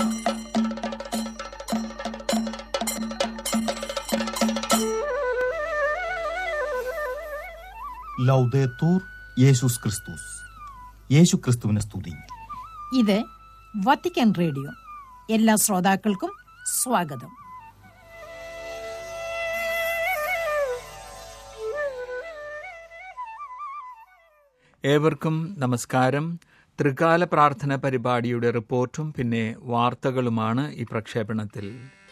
ലൗദേത്തൂർ യേശുസ് ക്രിസ്തുസ് യേശു ക്രിസ്തുവിനെ സ്തുതി ഇത് വത്തിക്കാൻ റേഡിയോ എല്ലാ ശ്രോതാക്കൾക്കും സ്വാഗതം ഏവർക്കും നമസ്കാരം ത്രികാല പ്രാർത്ഥന പരിപാടിയുടെ റിപ്പോർട്ടും പിന്നെ വാർത്തകളുമാണ് ഈ പ്രക്ഷേപണത്തിൽ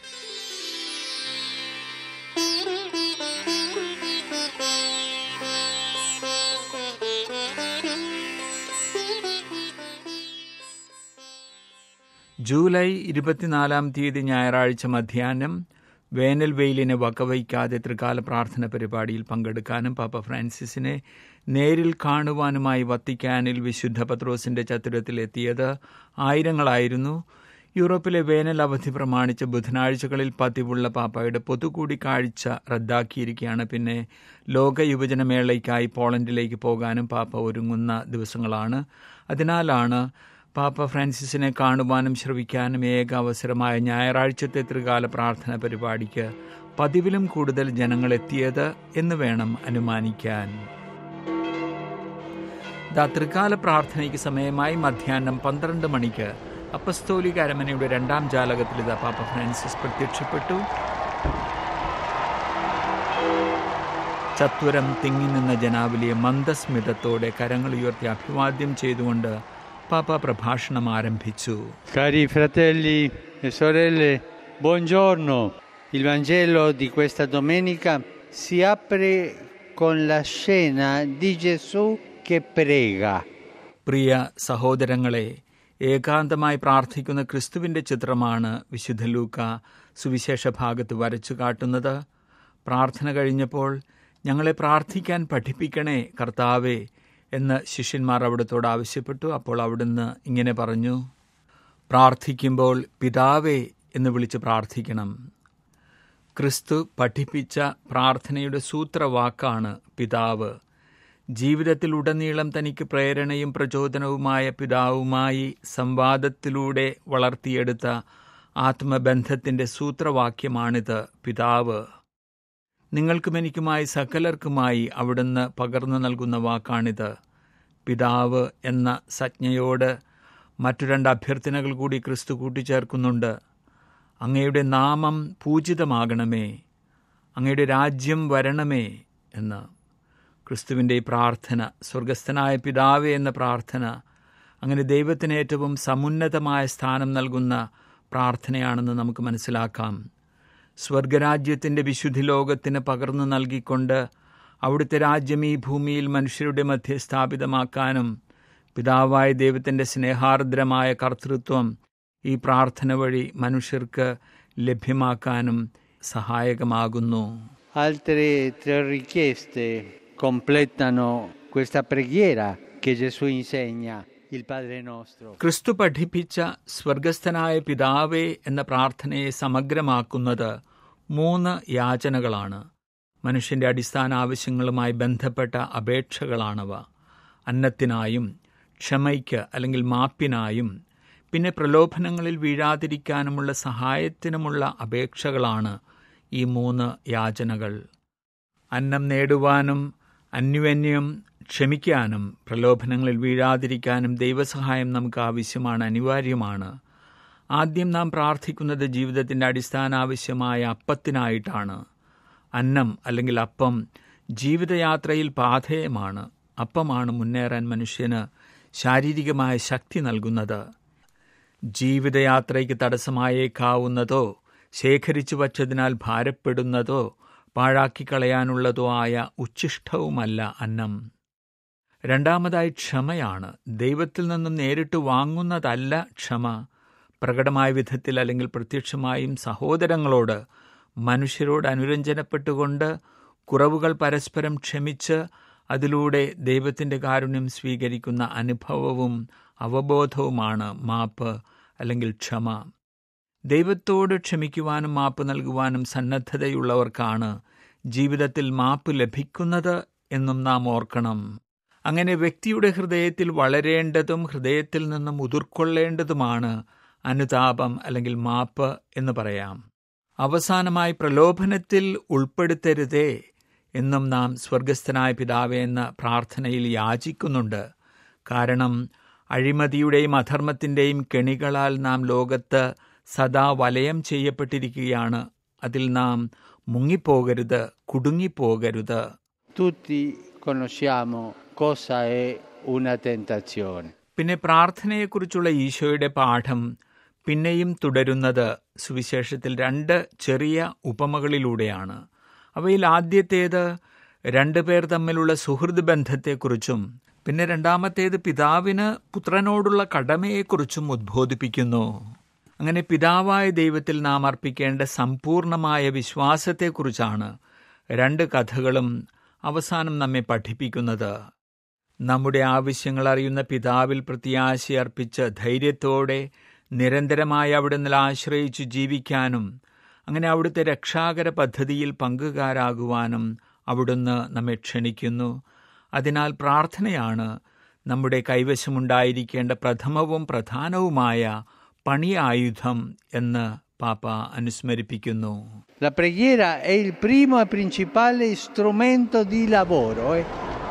ജൂലൈ ഇരുപത്തിനാലാം തീയതി ഞായറാഴ്ച മധ്യാഹ്നം വേനൽ വെയിലിനെ വകവയ്ക്കാതെ ത്രികാല പ്രാർത്ഥന പരിപാടിയിൽ പങ്കെടുക്കാനും പാപ്പ ഫ്രാൻസിസിനെ നേരിൽ കാണുവാനുമായി വത്തിക്കാനിൽ വിശുദ്ധ പത്രോസിന്റെ ചത്തുരത്തിലെത്തിയത് ആയിരങ്ങളായിരുന്നു യൂറോപ്പിലെ വേനൽ അവധി പ്രമാണിച്ച് ബുധനാഴ്ചകളിൽ പതിവുള്ള പാപ്പയുടെ പൊതുകൂടിക്കാഴ്ച റദ്ദാക്കിയിരിക്കുകയാണ് പിന്നെ ലോക യുവജനമേളയ്ക്കായി പോളണ്ടിലേക്ക് പോകാനും പാപ്പ ഒരുങ്ങുന്ന ദിവസങ്ങളാണ് അതിനാലാണ് പാപ്പ ഫ്രാൻസിസിനെ കാണുവാനും ശ്രവിക്കാനും ഏക അവസരമായ ഞായറാഴ്ചത്തെ ത്രികാല പ്രാർത്ഥന പരിപാടിക്ക് പതിവിലും കൂടുതൽ ജനങ്ങൾ എത്തിയത് എന്ന് വേണം അനുമാനിക്കാൻ ദാ ത്രികാല പ്രാർത്ഥനയ്ക്ക് സമയമായി മധ്യാഹ്നം പന്ത്രണ്ട് മണിക്ക് അപ്പസ്തോലിക അരമനയുടെ രണ്ടാം ജാലകത്തിൽ ഇതാ പാപ്പ ഫ്രാൻസിസ് പ്രത്യക്ഷപ്പെട്ടു ചത്വരം തിങ്ങി നിന്ന ജനാവലിയെ മന്ദസ്മിതത്തോടെ കരങ്ങൾ ഉയർത്തി അഭിവാദ്യം ചെയ്തുകൊണ്ട് പാപ്പ പ്രഭാഷണം ആരംഭിച്ചു Cari fratelli e sorelle, buongiorno. Il Vangelo di questa domenica si apre con la scena di Gesù che prega. പ്രിയ സഹോദരങ്ങളെ ഏകാന്തമായി പ്രാർത്ഥിക്കുന്ന ക്രിസ്തുവിന്റെ ചിത്രമാണ് വിശുദ്ധ ലൂക്ക സുവിശേഷ ഭാഗത്ത് വരച്ചു കാട്ടുന്നത് പ്രാർത്ഥന കഴിഞ്ഞപ്പോൾ ഞങ്ങളെ പ്രാർത്ഥിക്കാൻ പഠിപ്പിക്കണേ കർത്താവേ എന്ന് ശിഷ്യന്മാർ അവിടത്തോട് ആവശ്യപ്പെട്ടു അപ്പോൾ അവിടുന്ന് ഇങ്ങനെ പറഞ്ഞു പ്രാർത്ഥിക്കുമ്പോൾ പിതാവേ എന്ന് വിളിച്ച് പ്രാർത്ഥിക്കണം ക്രിസ്തു പഠിപ്പിച്ച പ്രാർത്ഥനയുടെ സൂത്രവാക്കാണ് പിതാവ് ജീവിതത്തിലുടനീളം തനിക്ക് പ്രേരണയും പ്രചോദനവുമായ പിതാവുമായി സംവാദത്തിലൂടെ വളർത്തിയെടുത്ത ആത്മബന്ധത്തിന്റെ സൂത്രവാക്യമാണിത് പിതാവ് നിങ്ങൾക്കും എനിക്കുമായി സകലർക്കുമായി അവിടുന്ന് പകർന്നു നൽകുന്ന വാക്കാണിത് പിതാവ് എന്ന സജ്ഞയോട് മറ്റു രണ്ട് അഭ്യർത്ഥനകൾ കൂടി ക്രിസ്തു കൂട്ടിച്ചേർക്കുന്നുണ്ട് അങ്ങയുടെ നാമം പൂജിതമാകണമേ അങ്ങയുടെ രാജ്യം വരണമേ എന്ന് ക്രിസ്തുവിൻ്റെ ഈ പ്രാർത്ഥന സ്വർഗസ്ഥനായ പിതാവേ എന്ന പ്രാർത്ഥന അങ്ങനെ ദൈവത്തിന് ഏറ്റവും സമുന്നതമായ സ്ഥാനം നൽകുന്ന പ്രാർത്ഥനയാണെന്ന് നമുക്ക് മനസ്സിലാക്കാം സ്വർഗരാജ്യത്തിൻ്റെ വിശുദ്ധി ലോകത്തിന് പകർന്നു നൽകിക്കൊണ്ട് അവിടുത്തെ രാജ്യം ഈ ഭൂമിയിൽ മനുഷ്യരുടെ മധ്യ സ്ഥാപിതമാക്കാനും പിതാവായ ദൈവത്തിൻ്റെ സ്നേഹാർദ്രമായ കർത്തൃത്വം ഈ പ്രാർത്ഥന വഴി മനുഷ്യർക്ക് ലഭ്യമാക്കാനും സഹായകമാകുന്നു Altre tre richieste completano questa preghiera che Gesù insegna, il Padre nostro. ക്രിസ്തു പഠിപ്പിച്ച സ്വർഗസ്ഥനായ പിതാവേ എന്ന പ്രാർത്ഥനയെ സമഗ്രമാക്കുന്നത് മൂന്ന് യാചനകളാണ് മനുഷ്യന്റെ അടിസ്ഥാന ആവശ്യങ്ങളുമായി ബന്ധപ്പെട്ട അപേക്ഷകളാണവ അന്നത്തിനായും ക്ഷമയ്ക്ക് അല്ലെങ്കിൽ മാപ്പിനായും പിന്നെ പ്രലോഭനങ്ങളിൽ വീഴാതിരിക്കാനുമുള്ള സഹായത്തിനുമുള്ള അപേക്ഷകളാണ് ഈ മൂന്ന് യാചനകൾ അന്നം നേടുവാനും അന്യോന്യം ക്ഷമിക്കാനും പ്രലോഭനങ്ങളിൽ വീഴാതിരിക്കാനും ദൈവസഹായം നമുക്ക് ആവശ്യമാണ് അനിവാര്യമാണ് ആദ്യം നാം പ്രാർത്ഥിക്കുന്നത് ജീവിതത്തിൻ്റെ അടിസ്ഥാന ആവശ്യമായ അപ്പത്തിനായിട്ടാണ് അന്നം അല്ലെങ്കിൽ അപ്പം ജീവിതയാത്രയിൽ പാഥേയമാണ് അപ്പമാണ് മുന്നേറാൻ മനുഷ്യന് ശാരീരികമായ ശക്തി നൽകുന്നത് ജീവിതയാത്രയ്ക്ക് തടസ്സമായേക്കാവുന്നതോ ശേഖരിച്ചു വച്ചതിനാൽ ഭാരപ്പെടുന്നതോ പാഴാക്കിക്കളയാനുള്ളതോ ആയ ഉച്ഛിഷ്ടവുമല്ല അന്നം രണ്ടാമതായി ക്ഷമയാണ് ദൈവത്തിൽ നിന്നും നേരിട്ട് വാങ്ങുന്നതല്ല ക്ഷമ പ്രകടമായ വിധത്തിൽ അല്ലെങ്കിൽ പ്രത്യക്ഷമായും സഹോദരങ്ങളോട് മനുഷ്യരോട് അനുരഞ്ജനപ്പെട്ടുകൊണ്ട് കുറവുകൾ പരസ്പരം ക്ഷമിച്ച് അതിലൂടെ ദൈവത്തിൻ്റെ കാരുണ്യം സ്വീകരിക്കുന്ന അനുഭവവും അവബോധവുമാണ് മാപ്പ് അല്ലെങ്കിൽ ക്ഷമ ദൈവത്തോട് ക്ഷമിക്കുവാനും മാപ്പ് നൽകുവാനും സന്നദ്ധതയുള്ളവർക്കാണ് ജീവിതത്തിൽ മാപ്പ് ലഭിക്കുന്നത് എന്നും നാം ഓർക്കണം അങ്ങനെ വ്യക്തിയുടെ ഹൃദയത്തിൽ വളരേണ്ടതും ഹൃദയത്തിൽ നിന്നും ഉതിർക്കൊള്ളേണ്ടതുമാണ് അനുതാപം അല്ലെങ്കിൽ മാപ്പ് എന്ന് പറയാം അവസാനമായി പ്രലോഭനത്തിൽ ഉൾപ്പെടുത്തരുതേ എന്നും നാം സ്വർഗസ്ഥനായ പിതാവേ എന്ന പ്രാർത്ഥനയിൽ യാചിക്കുന്നുണ്ട് കാരണം അഴിമതിയുടെയും അധർമ്മത്തിൻ്റെയും കെണികളാൽ നാം ലോകത്ത് സദാ വലയം ചെയ്യപ്പെട്ടിരിക്കുകയാണ് അതിൽ നാം മുങ്ങിപ്പോകരുത് കുടുങ്ങിപ്പോകരുത് Tutti conosciamo cosa è una tentazione. പിന്നെ പ്രാർത്ഥനയെക്കുറിച്ചുള്ള ഈശോയുടെ പാഠം പിന്നെയും തുടരുന്നത് സുവിശേഷത്തിൽ രണ്ട് ചെറിയ ഉപമകളിലൂടെയാണ് അവയിൽ ആദ്യത്തേത് രണ്ടുപേർ തമ്മിലുള്ള സുഹൃത് ബന്ധത്തെക്കുറിച്ചും പിന്നെ രണ്ടാമത്തേത് പിതാവിന് പുത്രനോടുള്ള കടമയെക്കുറിച്ചും ഉദ്ബോധിപ്പിക്കുന്നു അങ്ങനെ പിതാവായ ദൈവത്തിൽ നാം അർപ്പിക്കേണ്ട സമ്പൂർണമായ വിശ്വാസത്തെക്കുറിച്ചാണ് രണ്ട് കഥകളും അവസാനം നമ്മെ പഠിപ്പിക്കുന്നത് നമ്മുടെ ആവശ്യങ്ങൾ അറിയുന്ന പിതാവിൽ പ്രത്യാശയർപ്പിച്ച് ധൈര്യത്തോടെ നിരന്തരമായി അവിടുന്ന് ആശ്രയിച്ച് ജീവിക്കാനും അങ്ങനെ അവിടുത്തെ രക്ഷാകര പദ്ധതിയിൽ പങ്കുകാരാകുവാനും അവിടുന്ന് നമ്മെ ക്ഷണിക്കുന്നു അതിനാൽ പ്രാർത്ഥനയാണ് നമ്മുടെ കൈവശമുണ്ടായിരിക്കേണ്ട പ്രഥമവും പ്രധാനവുമായ പണിയായുധം എന്ന് പാപ്പ അനുസ്മരിപ്പിക്കുന്നു La preghiera è il primo e principale strumento di lavoro. eh.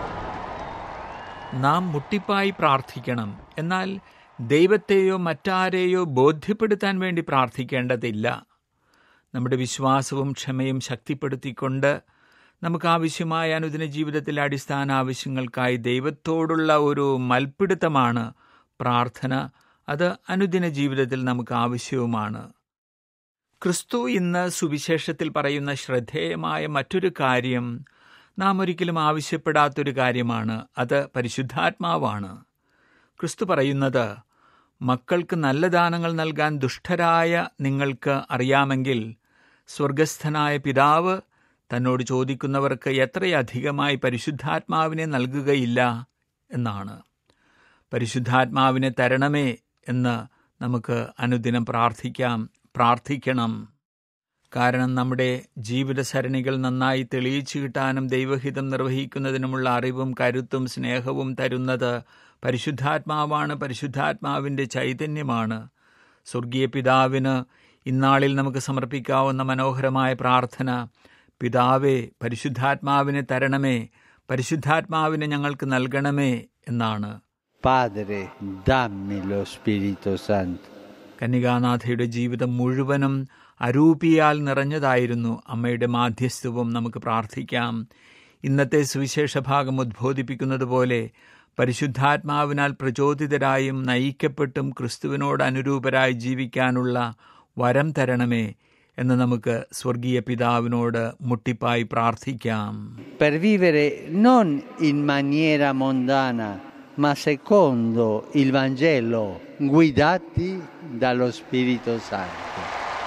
നാം മുട്ടിപ്പായി പ്രാർത്ഥിക്കണം എന്നാൽ ദൈവത്തെയോ മറ്റാരെയോ ബോധ്യപ്പെടുത്താൻ വേണ്ടി പ്രാർത്ഥിക്കേണ്ടതില്ല നമ്മുടെ വിശ്വാസവും ക്ഷമയും ശക്തിപ്പെടുത്തിക്കൊണ്ട് നമുക്ക് ആവശ്യമായ അനുദിന ജീവിതത്തിലെ അടിസ്ഥാന ആവശ്യങ്ങൾക്കായി ദൈവത്തോടുള്ള ഒരു മൽപ്പിടുത്തമാണ് പ്രാർത്ഥന അത് അനുദിന ജീവിതത്തിൽ നമുക്ക് ആവശ്യവുമാണ് ക്രിസ്തു ഇന്ന് സുവിശേഷത്തിൽ പറയുന്ന ശ്രദ്ധേയമായ മറ്റൊരു കാര്യം നാം ഒരിക്കലും ആവശ്യപ്പെടാത്തൊരു കാര്യമാണ് അത് പരിശുദ്ധാത്മാവാണ് ക്രിസ്തു പറയുന്നത് മക്കൾക്ക് നല്ല ദാനങ്ങൾ നൽകാൻ ദുഷ്ടരായ നിങ്ങൾക്ക് അറിയാമെങ്കിൽ സ്വർഗസ്ഥനായ പിതാവ് തന്നോട് ചോദിക്കുന്നവർക്ക് എത്രയധികമായി പരിശുദ്ധാത്മാവിനെ നൽകുകയില്ല എന്നാണ് പരിശുദ്ധാത്മാവിനെ തരണമേ എന്ന് നമുക്ക് അനുദിനം പ്രാർത്ഥിക്കാം പ്രാർത്ഥിക്കണം കാരണം നമ്മുടെ ജീവിത സരണികൾ നന്നായി തെളിയിച്ചു കിട്ടാനും ദൈവഹിതം നിർവഹിക്കുന്നതിനുമുള്ള അറിവും കരുത്തും സ്നേഹവും തരുന്നത് പരിശുദ്ധാത്മാവാണ് പരിശുദ്ധാത്മാവിൻ്റെ ചൈതന്യമാണ് സ്വർഗീയ പിതാവിന് ഇന്നാളിൽ നമുക്ക് സമർപ്പിക്കാവുന്ന മനോഹരമായ പ്രാർത്ഥന പിതാവേ പരിശുദ്ധാത്മാവിനെ തരണമേ പരിശുദ്ധാത്മാവിനെ ഞങ്ങൾക്ക് നൽകണമേ എന്നാണ് Padre, dammi lo Spirito Santo. കന്യകാനാഥയുടെ ജീവിതം മുഴുവനും അരൂപിയാൽ നിറഞ്ഞതായിരുന്നു അമ്മയുടെ മാധ്യസ്ഥവും നമുക്ക് പ്രാർത്ഥിക്കാം ഇന്നത്തെ സുവിശേഷ ഭാഗം ഉദ്ബോധിപ്പിക്കുന്നത് പോലെ പരിശുദ്ധാത്മാവിനാൽ പ്രചോദിതരായും നയിക്കപ്പെട്ടും ക്രിസ്തുവിനോട് അനുരൂപരായി ജീവിക്കാനുള്ള വരം തരണമേ എന്ന് നമുക്ക് സ്വർഗീയ പിതാവിനോട് മുട്ടിപ്പായി പ്രാർത്ഥിക്കാം Per vivere non in maniera mondana, ma secondo il Vangelo, guidati dallo Spirito Santo.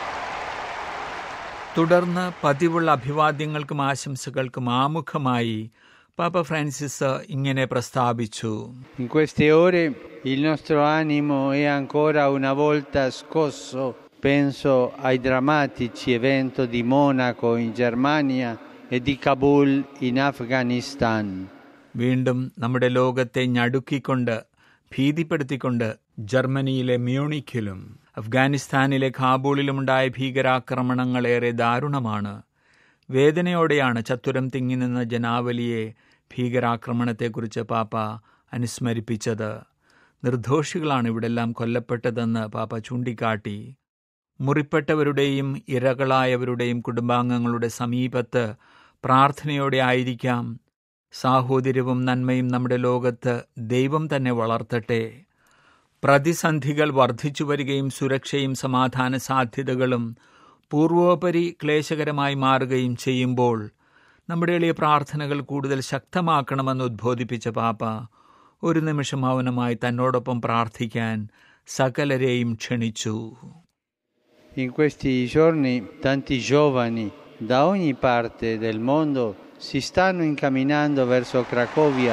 തുടർന്ന് പതിവുള്ള അഭിവാദ്യങ്ങൾക്കും ആശംസകൾക്കും ആമുഖമായി പാപ്പ ഫ്രാൻസിസ് ഇങ്ങനെ പ്രസ്താവിച്ചു In queste ore il nostro animo è ancora una volta scosso. Penso ai drammatici eventi di Monaco in Germania e di Kabul in Afghanistan. വീണ്ടും നമ്മുടെ ലോകത്തെ ഞടുക്കിക്കൊണ്ട് ഭീതിപ്പെടുത്തിക്കൊണ്ട് ജർമ്മനിയിലെ മ്യൂണിക്കിലും അഫ്ഗാനിസ്ഥാനിലെ കാബൂളിലുമുണ്ടായ ഭീകരാക്രമണങ്ങളേറെ ദാരുണമാണ് വേദനയോടെയാണ് ചത്തുരം തിങ്ങി നിന്ന ജനാവലിയെ ഭീകരാക്രമണത്തെക്കുറിച്ച് പാപ്പ അനുസ്മരിപ്പിച്ചത് നിർദോഷികളാണ് ഇവിടെല്ലാം കൊല്ലപ്പെട്ടതെന്ന് പാപ്പ ചൂണ്ടിക്കാട്ടി മുറിപ്പെട്ടവരുടെയും ഇരകളായവരുടെയും കുടുംബാംഗങ്ങളുടെ സമീപത്ത് പ്രാർത്ഥനയോടെ ആയിരിക്കാം സാഹോദര്യവും നന്മയും നമ്മുടെ ലോകത്ത് ദൈവം തന്നെ വളർത്തട്ടെ പ്രതിസന്ധികൾ വർദ്ധിച്ചു വരികയും സുരക്ഷയും സമാധാന സാധ്യതകളും പൂർവോപരി ക്ലേശകരമായി മാറുകയും ചെയ്യുമ്പോൾ നമ്മുടെ എളിയ പ്രാർത്ഥനകൾ കൂടുതൽ ശക്തമാക്കണമെന്ന് ഉദ്ബോധിപ്പിച്ച പാപ്പ ഒരു നിമിഷം മൗനമായി തന്നോടൊപ്പം പ്രാർത്ഥിക്കാൻ സകലരെയും ക്ഷണിച്ചു In questi giorni tanti giovani da ogni parte del mondo si stanno incamminando verso Cracovia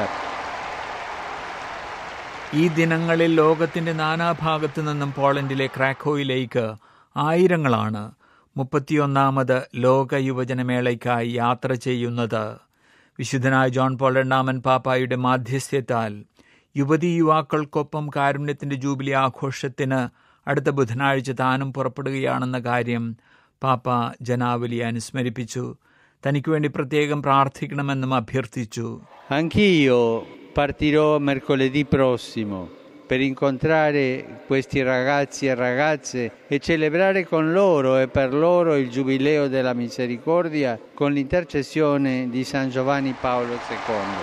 ഈ ദിനങ്ങളിൽ ലോകത്തിന്റെ നാനാഭാഗത്തു നിന്നും പോളണ്ടിലെ ക്രാക്കോയിലേക്ക് ആയിരങ്ങളാണ് മുപ്പത്തിയൊന്നാമത് ലോക യുവജനമേളയ്ക്കായി യാത്ര ചെയ്യുന്നത് വിശുദ്ധനായ ജോൺ പോൾ രണ്ടാമൻ പാപ്പായുടെ മാധ്യസ്ഥ്യത്താൽ യുവതീ യുവാക്കൾക്കൊപ്പം കാരുണ്യത്തിന്റെ ജൂബിലി ആഘോഷത്തിന് അടുത്ത ബുധനാഴ്ച താനും പുറപ്പെടുകയാണെന്ന കാര്യം പാപ്പ ജനാവലിയെ അനുസ്മരിപ്പിച്ചു തനിക്ക് വേണ്ടി പ്രത്യേകം പ്രാർത്ഥിക്കണമെന്നും അഭ്യർത്ഥിച്ചു Anch'io partirò mercoledì prossimo per incontrare questi ragazzi e ragazze e celebrare con loro e per loro il Giubileo della Misericordia con l'intercessione di San Giovanni Paolo II.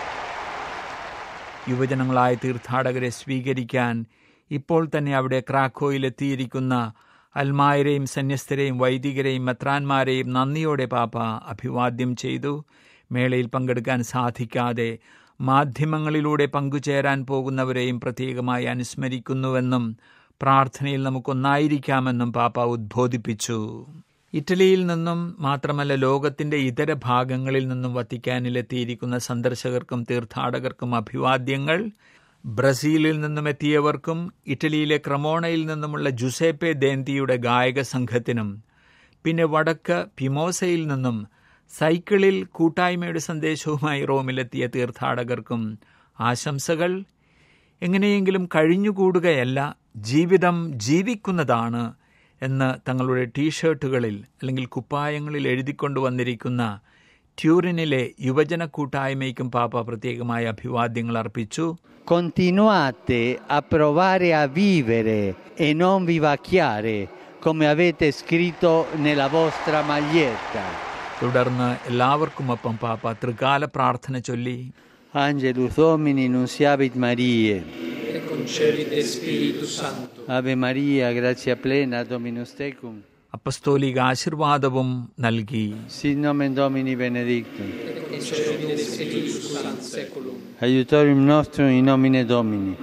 യുവജനങ്ങളായ തീർത്ഥാടകരെ സ്വീകരിക്കാൻ ഇപ്പോൾ തന്നെ അവിടെ ക്രാക്കോയിലെത്തിയിരിക്കുന്ന അൽമായരെയും സന്യസ്തരെയും വൈദികരെയും മെത്രാന്മാരെയും നന്ദിയോടെ പാപ്പ അഭിവാദ്യം ചെയ്തു മേളയിൽ പങ്കെടുക്കാൻ സാധിക്കാതെ മാധ്യമങ്ങളിലൂടെ പങ്കുചേരാൻ പോകുന്നവരെയും പ്രത്യേകമായി അനുസ്മരിക്കുന്നുവെന്നും പ്രാർത്ഥനയിൽ നമുക്കൊന്നായിരിക്കാമെന്നും പാപ്പ ഉദ്ബോധിപ്പിച്ചു ഇറ്റലിയിൽ നിന്നും മാത്രമല്ല ലോകത്തിന്റെ ഇതര ഭാഗങ്ങളിൽ നിന്നും വത്തിക്കാനിലെത്തിയിരിക്കുന്ന സന്ദർശകർക്കും തീർത്ഥാടകർക്കും അഭിവാദ്യങ്ങൾ ബ്രസീലിൽ നിന്നും എത്തിയവർക്കും ഇറ്റലിയിലെ ക്രമോണയിൽ നിന്നുമുള്ള ജുസേപ്പെ ദേന്തിയുടെ ഗായക സംഘത്തിനും പിന്നെ വടക്ക് പിമോസയിൽ നിന്നും സൈക്കിളിൽ കൂട്ടായ്മയുടെ സന്ദേശവുമായി റോമിലെത്തിയ തീർത്ഥാടകർക്കും ആശംസകൾ എങ്ങനെയെങ്കിലും കഴിഞ്ഞുകൂടുകയല്ല ജീവിതം ജീവിക്കുന്നതാണ് എന്ന് തങ്ങളുടെ ടീഷർട്ടുകളിൽ അല്ലെങ്കിൽ കുപ്പായങ്ങളിൽ എഴുതിക്കൊണ്ടുവന്നിരിക്കുന്ന ട്യൂറിനിലെ യുവജന കൂട്ടായ്മയ്ക്കും പാപ്പ പ്രത്യേകമായ അഭിവാദ്യങ്ങൾ അർപ്പിച്ചു Continuate a provare a vivere e non vivacchiare, come avete scritto nella vostra maglietta. തുടർന്ന് എല്ലാവർക്കുമൊപ്പം പാപ്പ ത്രികാല പ്രാർത്ഥന ചൊല്ലി Angelus Domini nunciavit Mariae. e concedite Spiritu Santo. Ave Maria, gratia plena, Dominus tecum. അപ്പസ്തോലിക ആശീർവാദവും നൽകി Sit nomen Domini benedictum. Concedite Spiritus Santo Seculum. Aiutorium nostrum in nomine Domini.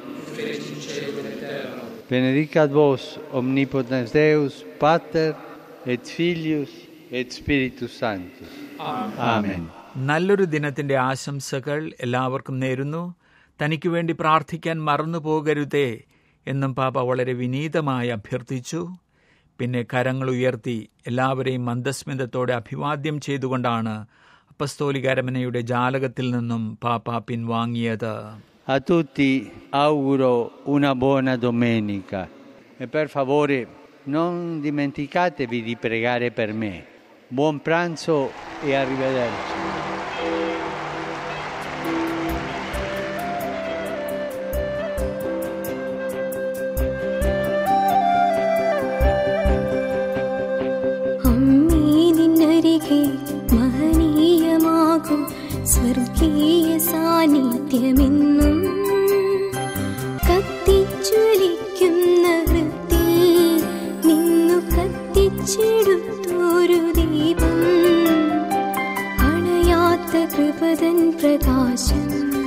Benedicat vos omnipotens Deus, Pater et Filius et Spiritus Sanctus. Amen. നല്ലൊരു ദിനത്തിന്റെ ആശംസകൾ എല്ലാവർക്കും നേരുന്നു തനിക്ക് വേണ്ടി പ്രാർത്ഥിക്കാൻ മറന്നു പോകരുതേ എന്നും പാപ്പ വളരെ വിനീതമായി അഭ്യർത്ഥിച്ചു പിന്നെ കരങ്ങൾ ഉയർത്തി എല്ലാവരെയും മന്ദസ്മിതത്തോടെ അഭിവാദ്യം ചെയ്തുകൊണ്ടാണ് അപ്പസ്തോലികരമനയുടെ ജാലകത്തിൽ നിന്നും പാപ്പ പിൻവാങ്ങിയത് A tutti auguro una buona domenica e per favore non dimenticatevi di pregare per me. Buon pranzo e arrivederci. അമ്മേ നിന്നരികെ മഹനീയമാകും സ്വർഗീയ സാന്നിധ്യമെന്നും കത്തിച്ചൊലിക്കുന്ന വൃത്തി നിന്നു കത്തിച്ചെടുത്തൊരു ദീപം അണയാത്ത കൃപതൻ പ്രകാശം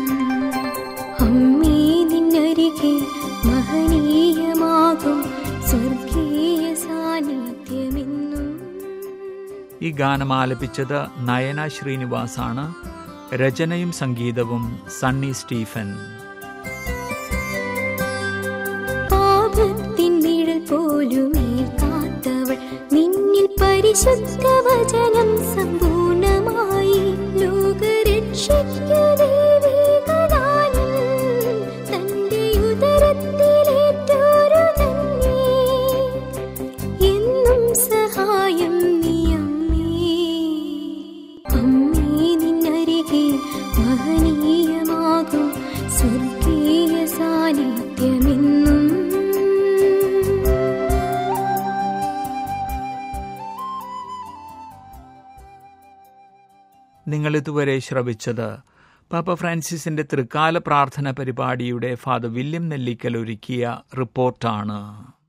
അമ്മേ നിന്നരികെ മഹനീയമാകും സ്വർഗീയ സാന്നിധ്യമെന്നും ഈ ഗാനം ആലപിച്ചത് നയന ശ്രീനിവാസാണ് രചനയും സംഗീതവും സണ്ണി സ്റ്റീഫൻ പാപത്തിൻ നിഴൽ പോലുമേൽക്കാത്തവൾ നിന്നിൽ പരിശുദ്ധ വചനം സമ്പൂർണമായി ലോകരക്ഷയ്ക്കു ദൈവികദാനം തന്റെ ഉദരത്തിലേറ്റൊരു തന്നെ എന്നും സഹായം നീ അമ്മേ അമ്മേ നിന്നരികെ മഹനീയമാകും സ്വർഗീയ സാന്നിധ്യമെന്നും നിങ്ങൾ ഇതുവരെ ശ്രവിച്ചത് പാപ്പ ഫ്രാൻസിസിന്റെ തൃക്കാല പ്രാർത്ഥന പരിപാടിയുടെ ഫാദർ വില്യം നെല്ലിക്കൽ ഒരുക്കിയ റിപ്പോർട്ടാണ്